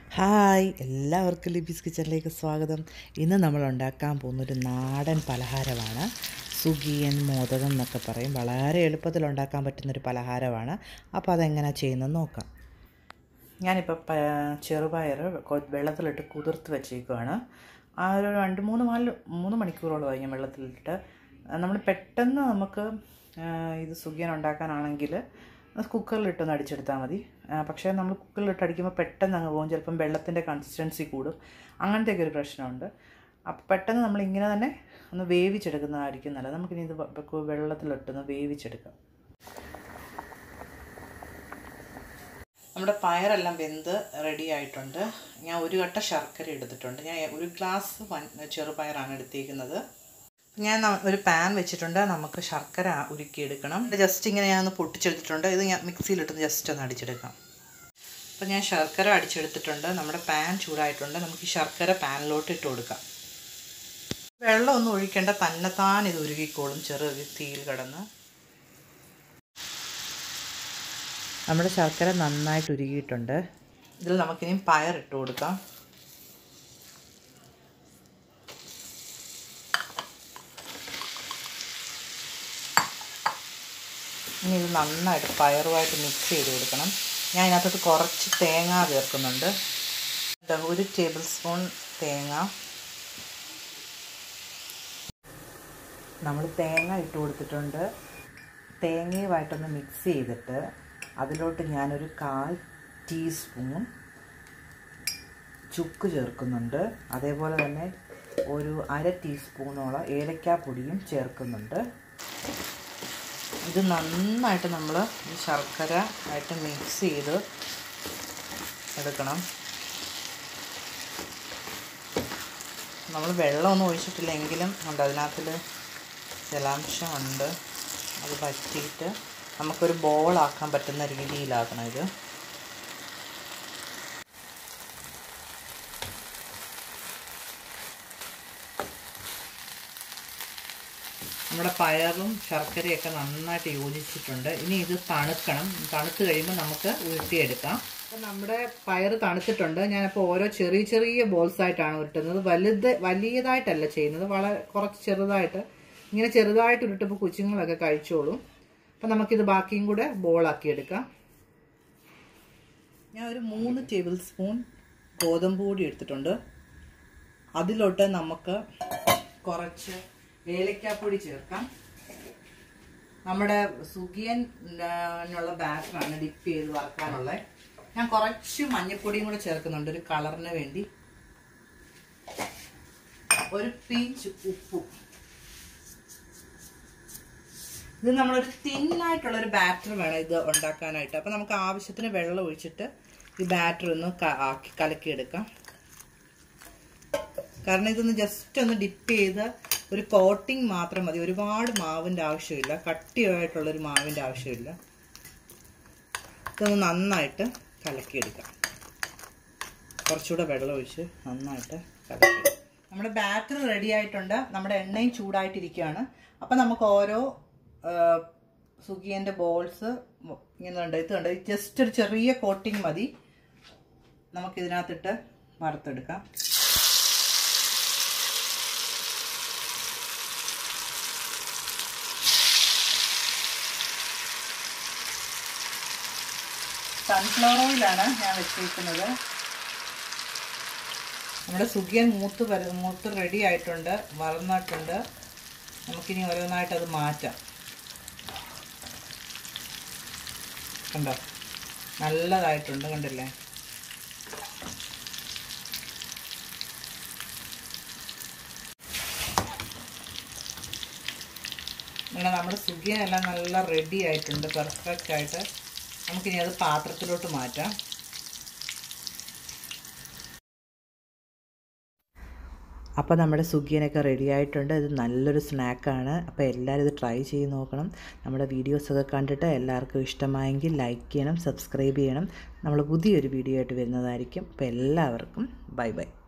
hi എല്ലാവർക്കും ലിബീസ് കിച്ചണിലേക്ക് സ്വാഗതം ഇന്ന് നമ്മൾ ഉണ്ടാക്കാൻ പോകുന്നൊരു നാടൻ പലഹാരമാണ് സുഗിയൻ മോദകം എന്നൊക്കെ പറയും വളരെ എളുപ്പത്തിൽ ഉണ്ടാക്കാൻ പറ്റുന്നൊരു പലഹാരമാണ് അപ്പോൾ അതെങ്ങനെ ചെയ്യുന്നതെന്ന് നോക്കാം ഞാനിപ്പോൾ പ ചെറുപയർ കൊ- വെള്ളത്തിലിട്ട് കുതിർത്ത് വെച്ചേക്കുവാണ് ആ ഒരു രണ്ട് മൂന്ന് നാല് മൂന്ന് മണിക്കൂറോളമായി ഞാൻ വെള്ളത്തിലിട്ട് നമ്മൾ പെട്ടെന്ന് നമുക്ക് ആ, ഇത് സുഗിയൻ ഉണ്ടാക്കാനാണെങ്കിൽ കുക്കറിലിട്ടൊന്ന് അടിച്ചെടുത്താൽ മതി ആ, പക്ഷേ നമ്മൾ കുക്കറിലിട്ട് അടിക്കുമ്പോൾ പെട്ടെന്ന് അങ്ങ് പോകും ചിലപ്പം വെള്ളത്തിൻ്റെ കൺസിസ്റ്റൻസി കൂടും അങ്ങനത്തെയൊക്കെ ഒരു പ്രശ്നമുണ്ട് അപ്പോൾ പെട്ടെന്ന് നമ്മൾ ഇങ്ങനെ തന്നെ ഒന്ന് വേവിച്ചെടുക്കുന്നതായിരിക്കും നല്ലത് നമുക്കിനി ഇത് വ- വെള്ളത്തിലിട്ടൊന്ന് വേവിച്ചെടുക്കാം നമ്മുടെ പയറെല്ലാം വെന്ത് റെഡി ആയിട്ടുണ്ട് ഞാൻ ഒരു കട്ട ശർക്കര എടുത്തിട്ടുണ്ട് ഞാൻ ഒരു ഗ്ലാസ് വൻ ചെറുപയറാണ് എടുത്തേക്കുന്നത് ഞാൻ ന- ഒരു പാൻ വെച്ചിട്ടുണ്ട് നമുക്ക് ശർക്കര ഉരുക്കിയെടുക്കണം ജസ്റ്റ് ഇങ്ങനെ ഞാൻ ഒന്ന് പൊട്ടിച്ചെടുത്തിട്ടുണ്ട് ഇത് ഞാൻ മിക്സിയിലിട്ട് ജസ്റ്റ് ഒന്ന് അടിച്ചെടുക്കാം അപ്പോൾ ഞാൻ ശർക്കര അടിച്ചെടുത്തിട്ടുണ്ട് നമ്മുടെ പാൻ ചൂടായിട്ടുണ്ട് നമുക്ക് ഈ ശർക്കര പാനിലോട്ട് ഇട്ട് കൊടുക്കാം വെള്ളം ഒന്നും ഒഴിക്കേണ്ട തന്നെത്താൻ ഇത് ഉരുകിക്കോളും ചെറു തീയിൽ കിടന്ന് നമ്മുടെ ശർക്കര നന്നായിട്ട് ഉരുകിയിട്ടുണ്ട് ഇതിൽ നമുക്കിനി പയർ ഇട്ട് കൊടുക്കാം ഇനി ഇത് നന്നായിട്ട് പയറുമായിട്ട് മിക്സ് ചെയ്ത് കൊടുക്കണം ഞാൻ ഇതിനകത്തോട്ട് കുറച്ച് തേങ്ങ ചേർക്കുന്നുണ്ട് ദാ ഒരു ടേബിൾ സ്പൂൺ തേങ്ങ നമ്മൾ തേങ്ങ ഇട്ട് കൊടുത്തിട്ടുണ്ട് തേങ്ങയുമായിട്ടൊന്ന് മിക്സ് ചെയ്തിട്ട് അതിലോട്ട് ഞാനൊരു കാൽ ടീസ്പൂൺ ചുക്ക് ചേർക്കുന്നുണ്ട് അതേപോലെ തന്നെ ഒരു അര ടീസ്പൂണോളം ഏലക്കാപ്പൊടിയും ചേർക്കുന്നുണ്ട് ഇത് നന്നായിട്ട് നമ്മൾ ഈ ശർക്കര ആയിട്ട് മിക്സ് ചെയ്ത് എടുക്കണം നമ്മൾ വെള്ളമൊന്നും ഒഴിച്ചിട്ടില്ലെങ്കിലും ഉണ്ട് അതിനകത്തിൽ ജലാംശമുണ്ട് അത് പറ്റിയിട്ട് നമുക്കൊരു ബോളാക്കാൻ പറ്റുന്ന രീതിയിലാക്കണം ഇത് നമ്മുടെ പയറും ശർക്കരയൊക്കെ നന്നായിട്ട് യോജിച്ചിട്ടുണ്ട് ഇനി ഇത് തണുക്കണം തണുത്ത് കഴിയുമ്പോൾ നമുക്ക് ഉരുട്ടിയെടുക്കാം അപ്പം നമ്മുടെ പയർ തണുത്തിട്ടുണ്ട് ഞാനപ്പോൾ ഓരോ ചെറിയ ചെറിയ ബോൾസ് ആയിട്ടാണ് ഉരുട്ടുന്നത് വലുത് വലിയതായിട്ടല്ല ചെയ്യുന്നത് വളരെ കുറച്ച് ചെറുതായിട്ട് ഇങ്ങനെ ചെറുതായിട്ട് ഉരുട്ടുമ്പോൾ കൊച്ചുങ്ങളൊക്കെ കഴിച്ചോളും അപ്പം നമുക്കിത് ബാക്കിയും കൂടെ ബോളാക്കി എടുക്കാം ഞാൻ ഒരു മൂന്ന് ടേബിൾ സ്പൂൺ ഗോതമ്പ് പൊടി എടുത്തിട്ടുണ്ട് അതിലോട്ട് നമുക്ക് കുറച്ച് ഏലക്കാപ്പൊടി ചേർക്കാം നമ്മുടെ സുഗിയനുള്ള ബാറ്ററാണ് ഡിപ്പ് ചെയ്ത് വറക്കാനുള്ളത് ഞാൻ കുറച്ച് മഞ്ഞൾപ്പൊടിയും കൂടെ ചേർക്കുന്നുണ്ട് ഒരു കളറിന് വേണ്ടി ഒരു പിഞ്ച് ഉപ്പും ഇത് നമ്മളൊരു തിന്നായിട്ടുള്ള ഒരു ബാറ്റർ വേണം ഇത് ഉണ്ടാക്കാനായിട്ട് അപ്പം നമുക്ക് ആവശ്യത്തിന് വെള്ളം ഒഴിച്ചിട്ട് ഈ ബാറ്റർ ഒന്ന് ക- ആക്കി കലക്കിയെടുക്കാം കാരണം ഇതൊന്ന് ജസ്റ്റ് ഒന്ന് ഡിപ്പ് ചെയ്ത് ഒരു കോട്ടിങ് മാത്രം മതി ഒരുപാട് മാവിൻ്റെ ആവശ്യമില്ല കട്ടിയായിട്ടുള്ളൊരു മാവിൻ്റെ ആവശ്യമില്ല ഇതൊന്ന് നന്നായിട്ട് കലക്കിയെടുക്കാം കുറച്ചുകൂടെ വെള്ളം ഒഴിച്ച് നന്നായിട്ട് കലക്കിയെടുക്കാം നമ്മുടെ ബാറ്റർ റെഡി ആയിട്ടുണ്ട് നമ്മുടെ എണ്ണയും ചൂടായിട്ടിരിക്കുകയാണ് അപ്പം നമുക്ക് ഓരോ സുഗിയൻ്റെ ബോൾസ് ഇങ്ങനെ ഉണ്ട് ഇത് ഉണ്ട് ജസ്റ്റ് ഒരു ചെറിയ കോട്ടിങ് മതി നമുക്കിതിനകത്തിട്ട് വറുത്തെടുക്കാം സൺഫ്ലവർ ഓയിലാണ് ഞാൻ വെച്ചിരിക്കുന്നത് നമ്മുടെ സുഗിയൻ മൂത്ത് വര മൂത്ത് റെഡി ആയിട്ടുണ്ട് വളർന്നിട്ടുണ്ട് നമുക്കിനി ഓരോന്നായിട്ട് അത് മാറ്റാം കണ്ടോ നല്ലതായിട്ടുണ്ട് കണ്ടില്ലേ ഇങ്ങനെ നമ്മുടെ സുഗിയനെല്ലാം നല്ല റെഡി ആയിട്ടുണ്ട് പെർഫെക്റ്റ് ആയിട്ട് നമുക്കിനി അത് പാത്രത്തിലോട്ട് മാറ്റാം അപ്പോൾ നമ്മുടെ സുഗിയനൊക്കെ റെഡി ആയിട്ടുണ്ട് ഇത് നല്ലൊരു സ്നാക്കാണ് അപ്പോൾ എല്ലാവരും ഇത് ട്രൈ ചെയ്ത് നോക്കണം നമ്മുടെ വീഡിയോസൊക്കെ കണ്ടിട്ട് എല്ലാവർക്കും ഇഷ്ടമായെങ്കിൽ ലൈക്ക് ചെയ്യണം സബ്സ്ക്രൈബ് ചെയ്യണം നമ്മൾ പുതിയൊരു വീഡിയോ ആയിട്ട് വരുന്നതായിരിക്കും അപ്പോൾ എല്ലാവർക്കും ബൈ ബൈ